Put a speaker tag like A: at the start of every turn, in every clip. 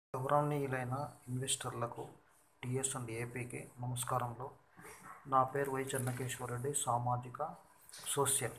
A: గౌరవనీయులైన ఇన్వెస్టర్లకు TS and ఏపీకి నమస్కారములు నా పేరు వై చెన్నకేశ్వరరెడ్డి సామాజిక సోషల్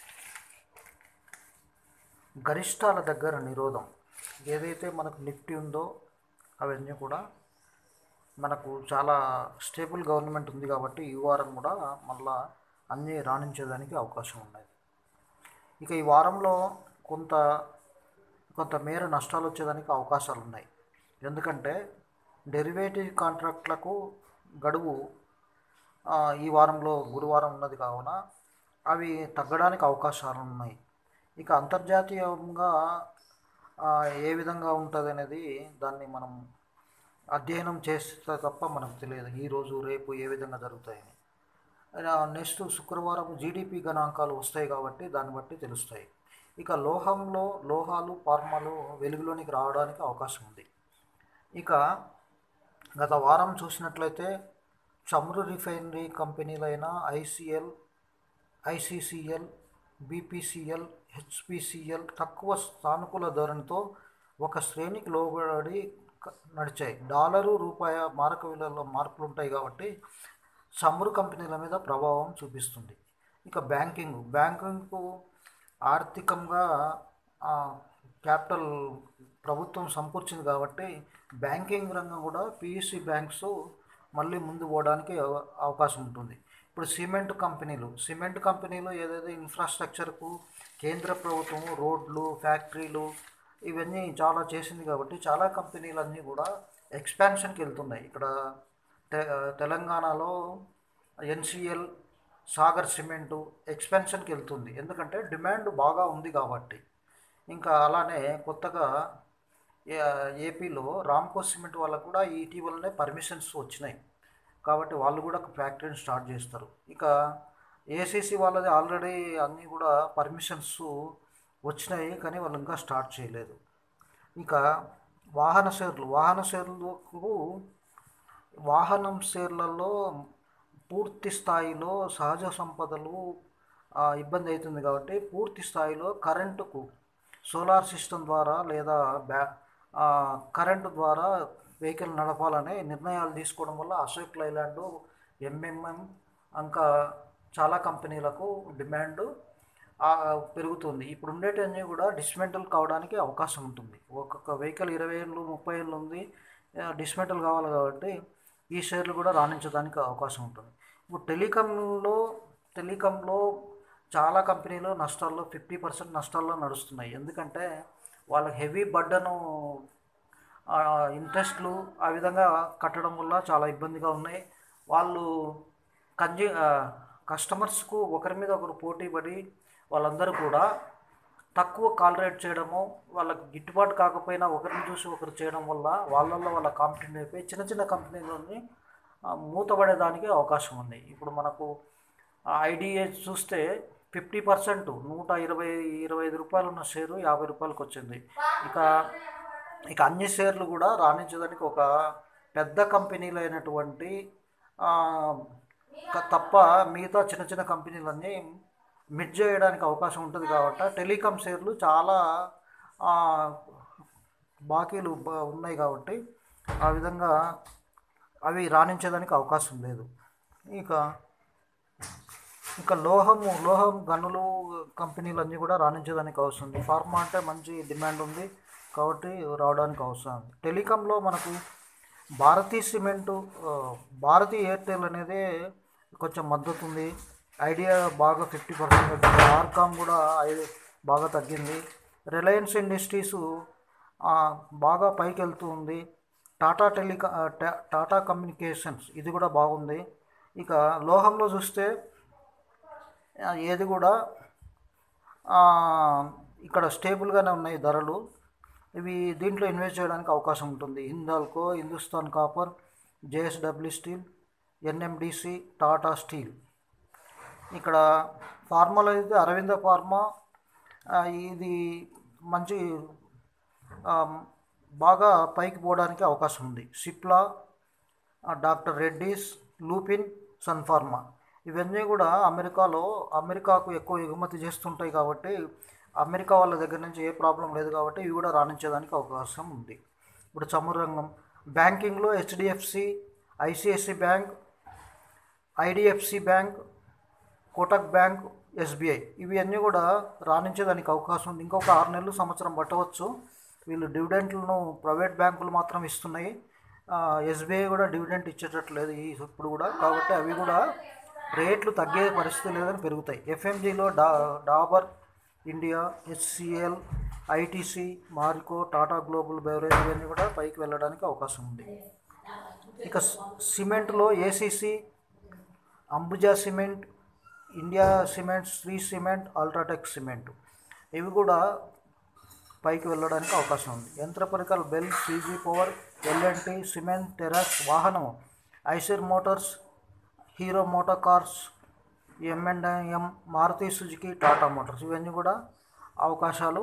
A: గరిష్టాల దగ్గర నిరోధం ఏదైతే మనకు నిఫ్టీ ఉందో అవన్నీ కూడా మనకు చాలా స్టేబుల్ గవర్నమెంట్ ఉంది కాబట్టి ఈ వారం కూడా మళ్ళా అన్నీ రాణించేదానికి అవకాశం ఉన్నది ఇక ఈ వారంలో కొంత కొంత మేర నష్టాలు వచ్చేదానికి అవకాశాలు ఉన్నాయి ఎందుకంటే డెరివేటివ్ కాంట్రాక్ట్లకు గడువు ఆ, ఈ వారంలో గురువారం ఉన్నది కావున అవి తగ్గడానికి అవకాశాలు ఉన్నాయి ఇక అంతర్జాతీయంగా ఆ, ఏ విధంగా ఉంటుంది అనేది దాన్ని మనం అధ్యయనం చేస్తే తప్ప మనకు తెలియదు ఈరోజు రేపు ఏ విధంగా జరుగుతాయని నెక్స్ట్ శుక్రవారం జీడిపి గణాంకాలు వస్తాయి కాబట్టి దాన్ని బట్టి తెలుస్తాయి ఇక లోహంలో లోహాలు ఫార్మాలు వెలుగులోనికి రావడానికి అవకాశం ఉంది ఇక గత వారం చూసినట్లయితే చమురు రిఫైనరీ కంపెనీలైన ఐసిఎల్ ఐసిసిఎల్ బీపీసీఎల్ హెచ్పిసిఎల్ తక్కువ సానుకూల ధోరణితో ఒక శ్రేణికి లోబడి క- నడిచాయి డాలరు రూపాయ మారక విలువలో మార్పులు ఉంటాయి కాబట్టి చమురు కంపెనీల మీద ప్రభావం చూపిస్తుంది ఇక బ్యాంకింగ్ బ్యాంకింగ్కు ఆర్థికంగా ఆ, క్యాపిటల్ ప్రభుత్వం సమకూర్చింది కాబట్టి బ్యాంకింగ్ రంగం కూడా పిఎస్సి బ్యాంక్స్ మళ్ళీ ముందు పోవడానికి అవ- అవకాశం ఉంటుంది ఇప్పుడు సిమెంట్ కంపెనీలు సిమెంట్ కంపెనీలు ఏదైతే ఇన్ఫ్రాస్ట్రక్చర్కు కేంద్ర ప్రభుత్వం రోడ్లు ఫ్యాక్టరీలు ఇవన్నీ చాలా చేసింది కాబట్టి చాలా కంపెనీలన్నీ కూడా ఎక్స్పాన్షన్కి వెళ్తున్నాయి ఇక్కడ తె- తెలంగాణలో ఎన్సిఎల్ సాగర్ సిమెంటు ఎక్స్పెన్షన్కి వెళ్తుంది ఎందుకంటే డిమాండ్ బాగా ఉంది కాబట్టి ఇంకా అలానే కొత్తగా ఏ- ఏపీలో రామ్కో సిమెంట్ వాళ్ళకు కూడా ఇటీవలనే పర్మిషన్స్ వచ్చినాయి కాబట్టి వాళ్ళు కూడా ఒక ఫ్యాక్టరీని స్టార్ట్ చేస్తారు ఇక ఏసీసీ వాళ్ళది ఆల్రెడీ అన్నీ కూడా పర్మిషన్స్ వచ్చినాయి కానీ వాళ్ళు ఇంకా స్టార్ట్ చేయలేదు ఇక వాహన షేర్లు వాహన షేర్లకు వాహనం షేర్లలో పూర్తి స్థాయిలో సహజ సంపదలు ఆ, ఇబ్బంది అవుతుంది కాబట్టి పూర్తి స్థాయిలో కరెంటుకు సోలార్ సిస్టమ్ ద్వారా లేదా బ్యా ఆ, కరెంటు ద్వారా వెహికల్ నడపాలనే నిర్ణయాలు తీసుకోవడం వల్ల అశోక్ లైలాండ్ ఎంఎంఎం ఇంకా చాలా కంపెనీలకు డిమాండ్ ఆ, పెరుగుతుంది ఇప్పుడు ఉండేటన్నీ కూడా డిస్మెంటల్ కావడానికి అవకాశం ఉంటుంది ఒక్కొక్క వెహికల్ ఇరవై ఏళ్ళు ముప్పై ఏళ్ళు ఉంది డిస్మెంటల్ కావాలి కాబట్టి ఈ షేర్లు కూడా రాణించడానికి అవకాశం ఉంటుంది ఇప్పుడు టెలికాంలో టెలికాంలో చాలా కంపెనీలు నష్టాల్లో ఫిఫ్టీ పర్సెంట్ నష్టాల్లో నడుస్తున్నాయి ఎందుకంటే వాళ్ళకి హెవీ బర్డను ఇంట్రెస్ట్లు ఆ విధంగా కట్టడం వల్ల చాలా ఇబ్బందిగా ఉన్నాయి వాళ్ళు కన్జ్యూ కస్టమర్స్కు ఒకరి మీద ఒకరు పోటీ పడి వాళ్ళందరూ కూడా తక్కువ కాల్ రేట్ చేయడము వాళ్ళకి గిట్టుబాటు కాకపోయినా ఒకరిని చూసి ఒకరు చేయడం వల్ల వాళ్ళల్లో వాళ్ళ కాంపిటేటివ్ అయిపోయి చిన్న చిన్న కంపెనీలని ఆ, మూతపడేదానికి అవకాశం ఉంది ఇప్పుడు మనకు ఐడిఏ చూస్తే ఫిఫ్టీ పర్సెంట్ నూట ఇరవై ఇరవై ఐదు రూపాయలు ఉన్న షేరు యాభై రూపాయలకు వచ్చింది ఇక ఇక అన్ని షేర్లు కూడా రాణించడానికి ఒక పెద్ద కంపెనీలు అయినటువంటి ఆ, క- తప్ప మిగతా చిన్న చిన్న కంపెనీలన్నీ మిడ్ చేయడానికి అవకాశం ఉంటుంది కాబట్టి టెలికాం షేర్లు చాలా ఆ, బాకీలు బ- ఉన్నాయి కాబట్టి ఆ విధంగా అవి రాణించేదానికి అవకాశం లేదు ఇక ఇక లోహము లోహం గనులు కంపెనీలన్నీ కూడా రాణించేదానికి అవసరం ఉంది ఫార్మా అంటే మంచి డిమాండ్ ఉంది కాబట్టి రావడానికి అవసరం ఉంది టెలికాంలో మనకు భారతీ సిమెంటు ఆ, భారతీ ఎయిర్టెల్ అనేది కొంచెం మద్దతు ఉంది ఐడియా బాగా ఫిఫ్టీ పర్సెంట్ తగ్గింది ఆర్కామ్ కూడా ఐ- బాగా తగ్గింది రిలయన్స్ ఇండస్ట్రీస్ ఆ, బాగా పైకి వెళ్తూ ఉంది టాటా టెలికా ఆ, టా- టాటా కమ్యూనికేషన్స్ ఇది కూడా బాగుంది ఇక లోహంలో చూస్తే ఆ, ఏది కూడా ఆ, ఇక్కడ స్టేబుల్గానే ఉన్నాయి ధరలు ఇవి దీంట్లో ఇన్వెస్ట్ చేయడానికి అవకాశం ఉంటుంది Hindalco Hindustan copper JSW steel NMDC Tata steel ఇక్కడ ఫార్మాలో అయితే అరవింద ఫార్మా ఆ, ఇది మంచి ఆ, బాగా పైకి పోవడానికి అవకాశం ఉంది సిప్లా ఆ, డాక్టర్ రెడ్డీస్ లూపిన్ సన్ఫార్మా ఇవన్నీ కూడా అమెరికాలో అమెరికాకు ఎక్కువ ఎగుమతి చేస్తుంటాయి కాబట్టి అమెరికా వాళ్ళ దగ్గర నుంచి ఏ ప్రాబ్లం లేదు కాబట్టి ఇవి కూడా రాణించేదానికి అవకాశం ఉంది ఇప్పుడు చమురు రంగం బ్యాంకింగ్లో HDFC ICICI bank IDFC bank Kotak bank SBI ఇవి అన్నీ కూడా రాణించేదానికి అవకాశం ఉంది ఇంకొక ఆరు నెలలు సంవత్సరం పట్టవచ్చు వీళ్ళు డివిడెంట్లను ప్రైవేట్ బ్యాంకులు మాత్రం ఇస్తున్నాయి ఎస్బీఐ కూడా డివిడెంట్ ఇచ్చేటట్లేదు ఈ ఇప్పుడు కూడా కాబట్టి అవి కూడా రేట్లు తగ్గే పరిస్థితి లేదని పెరుగుతాయి ఎఫ్ఎంజీలో డా Dabur India HCL ITC Marico Tata global beverage ఇవన్నీ కూడా పైకి వెళ్ళడానికి అవకాశం ఉంది ఇక సిమెంట్లో ACC Ambuja cement India cement Shree cement UltraTech cement ఇవి కూడా పైకి వెళ్ళడానికి అవకాశం ఉంది యంత్ర పరికరాలు BEL CG power L and T cement టెరాస్ వాహనం Eicher motors Hero motor cars M and M Maruti Suzuki Tata motors ఇవన్నీ కూడా అవకాశాలు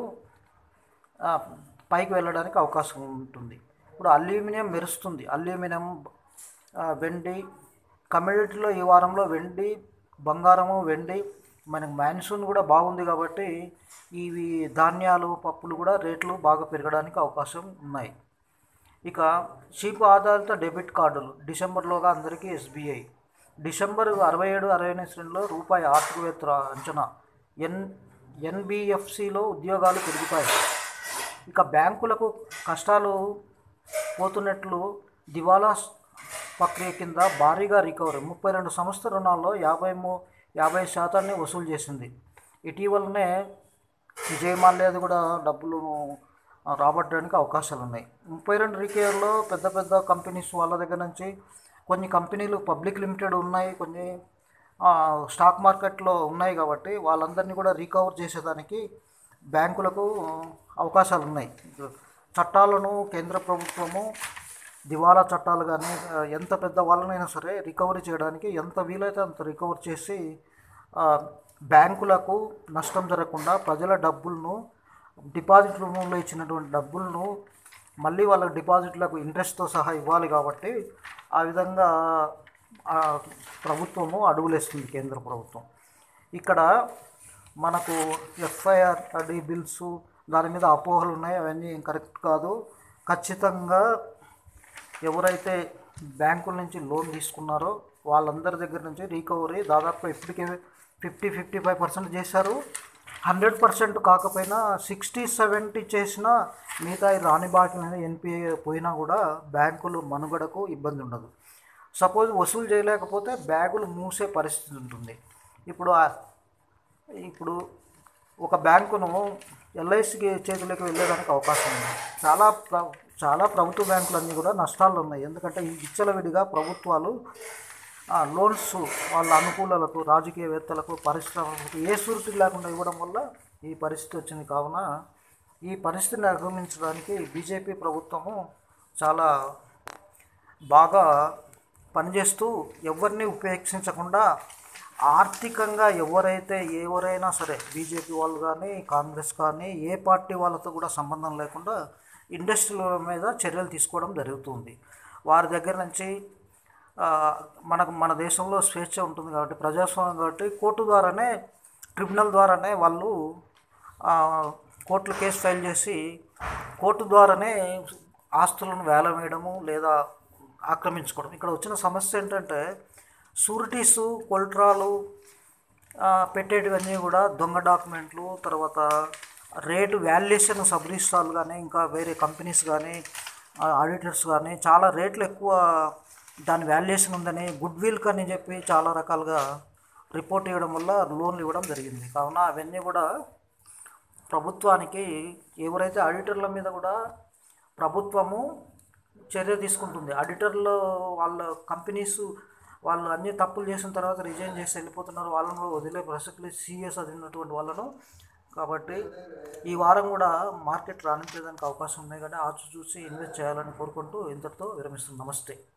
A: ఆ, పైకి వెళ్ళడానికి అవకాశం ఉంటుంది ఇప్పుడు అల్యూమినియం మెరుస్తుంది అల్యూమినియం ఆ, వెండి కమ్యూడిటీలో ఈ వారంలో వెండి బంగారము వెండి మనకి మాన్సూన్ కూడా బాగుంది కాబట్టి ఇవి ధాన్యాలు పప్పులు కూడా రేట్లు బాగా పెరగడానికి అవకాశం ఉన్నాయి ఇక చీప్ ఆధారిత డెబిట్ కార్డులు డిసెంబర్లోగా అందరికీ ఎస్బీఐ డిసెంబర్ అరవై ఏడు అరవై ఎనిమిది శ్రేణిలో రూపాయి ఆర్థికవేత్త అంచనా ఎన్ ఎన్బిఎఫ్సిలో ఉద్యోగాలు పెరుగుతాయి ఇక బ్యాంకులకు కష్టాలు పోతున్నట్లు దివాలా ప్రక్రియ కింద భారీగా రికవరీ ముప్పై రెండు సంస్థ రుణాల్లో యాభై మూ యాభై శాతాన్ని వసూలు చేసింది ఇటీవలనే విజయ్ మాల్యాది కూడా డబ్బులు రాబట్టడానికి అవకాశాలు ఉన్నాయి ముప్పై రెండు రికేర్లో పెద్ద పెద్ద కంపెనీస్ వాళ్ళ దగ్గర నుంచి కొన్ని కంపెనీలు పబ్లిక్ లిమిటెడ్ ఉన్నాయి కొన్ని ఆ, స్టాక్ మార్కెట్లో ఉన్నాయి కాబట్టి వాళ్ళందరినీ కూడా రీకవర్ చేసేదానికి బ్యాంకులకు అవకాశాలు ఉన్నాయి చట్టాలను కేంద్ర ప్రభుత్వము దివాలా చట్టాలు కానీ ఆ, ఎంత పెద్ద వాళ్ళనైనా సరే రికవరీ చేయడానికి ఎంత వీలైతే అంత రికవర్ చేసి ఆ, బ్యాంకులకు నష్టం జరగకుండా ప్రజల డబ్బులను డిపాజిట్ రూపంలో ఇచ్చినటువంటి డబ్బులను మళ్ళీ వాళ్ళ డిపాజిట్లకు ఇంట్రెస్ట్తో సహా ఇవ్వాలి కాబట్టి ఆ విధంగా ఆ, ప్రభుత్వము అడుగులేస్తుంది కేంద్ర ప్రభుత్వం ఇక్కడ మనకు ఎఫ్ఐఆర్ డి బిల్స్ దాని మీద అపోహలు ఉన్నాయి అవన్నీ కరెక్ట్ కాదు ఖచ్చితంగా ఎవరైతే బ్యాంకుల నుంచి లోన్ తీసుకున్నారో వాళ్ళందరి దగ్గర నుంచి రికవరీ దాదాపు ఇప్పటికే ఫిఫ్టీ ఫిఫ్టీ ఫైవ్ పర్సెంట్ చేశారు హండ్రెడ్ పర్సెంట్ కాకపోయినా సిక్స్టీ సెవెంటీ చేసిన మిగతా ఈ రాని బాకీ మీద ఎన్పిఏ పోయినా కూడా బ్యాంకులు మనుగడకు ఇబ్బంది ఉండదు సపోజ్ వసూలు చేయలేకపోతే బ్యాగులు మూసే పరిస్థితి ఉంటుంది ఇప్పుడు ఆ- ఇప్పుడు ఒక బ్యాంకును ఎల్ఐసికి చేతులకు వెళ్ళేదానికి అవకాశం ఉంది చాలా ప్ర చాలా ప్రభుత్వ బ్యాంకులన్నీ కూడా నష్టాలు ఉన్నాయి ఎందుకంటే ఈ విచ్చలవిడిగా ప్రభుత్వాలు ఆ, లోన్స్ వాళ్ళ అనుకూలలకు రాజకీయవేత్తలకు పరిశ్రమలకు ఏ సూరిటీ లేకుండా ఇవ్వడం వల్ల ఈ పరిస్థితి వచ్చింది కావున ఈ పరిస్థితిని అధిగమించడానికి బీజేపీ ప్రభుత్వము చాలా బాగా పనిచేస్తూ ఎవరిని ఉపేక్షించకుండా ఆర్థికంగా ఎవరైతే ఎవరైనా సరే బీజేపీ వాళ్ళు కానీ కాంగ్రెస్ కానీ ఏ పార్టీ వాళ్ళతో కూడా సంబంధం లేకుండా ఇండస్ట్రీల మీద చర్యలు తీసుకోవడం జరుగుతుంది వారి దగ్గర నుంచి ఆ, మనకు మన దేశంలో స్వేచ్ఛ ఉంటుంది కాబట్టి ప్రజాస్వామ్యం కాబట్టి కోర్టు ద్వారానే ట్రిబ్యునల్ ద్వారానే వాళ్ళు ఆ, కోర్టులో కేసు ఫైల్ చేసి కోర్టు ద్వారానే ఆస్తులను వేలం వేయడము లేదా ఆక్రమించుకోవడం ఇక్కడ వచ్చిన సమస్య ఏంటంటే సూరిటీసు కొల్ట్రాలు ఆ, పెట్టేటివన్నీ కూడా దొంగ డాక్యుమెంట్లు తర్వాత రేటు వాల్యుయేషన్ సబ్ రిజిస్ట్రాలు కానీ ఇంకా వేరే కంపెనీస్ కానీ ఆడిటర్స్ కానీ చాలా రేట్లు ఎక్కువ దాని వాల్యుయేషన్ ఉందని గుడ్ విల్ అని చెప్పి చాలా రకాలుగా రిపోర్ట్ ఇవ్వడం వల్ల లోన్లు ఇవ్వడం జరిగింది కావున అవన్నీ కూడా ప్రభుత్వానికి ఎవరైతే ఆడిటర్ల మీద కూడా ప్రభుత్వము చర్య తీసుకుంటుంది ఆడిటర్లు వాళ్ళ కంపెనీస్ వాళ్ళు అన్ని తప్పులు చేసిన తర్వాత రిజైన్ చేసి వెళ్ళిపోతున్నారు వాళ్ళను కూడా వదిలే ప్రసక్తి సీఎస్ చదివినటువంటి వాళ్ళను కాబట్టి ఈ వారం కూడా మార్కెట్ రాణించేదానికి అవకాశం ఉన్నాయి కానీ ఆచి చూసి ఇన్వెస్ట్ చేయాలని కోరుకుంటూ ఇంతటితో విరమిస్తుంది నమస్తే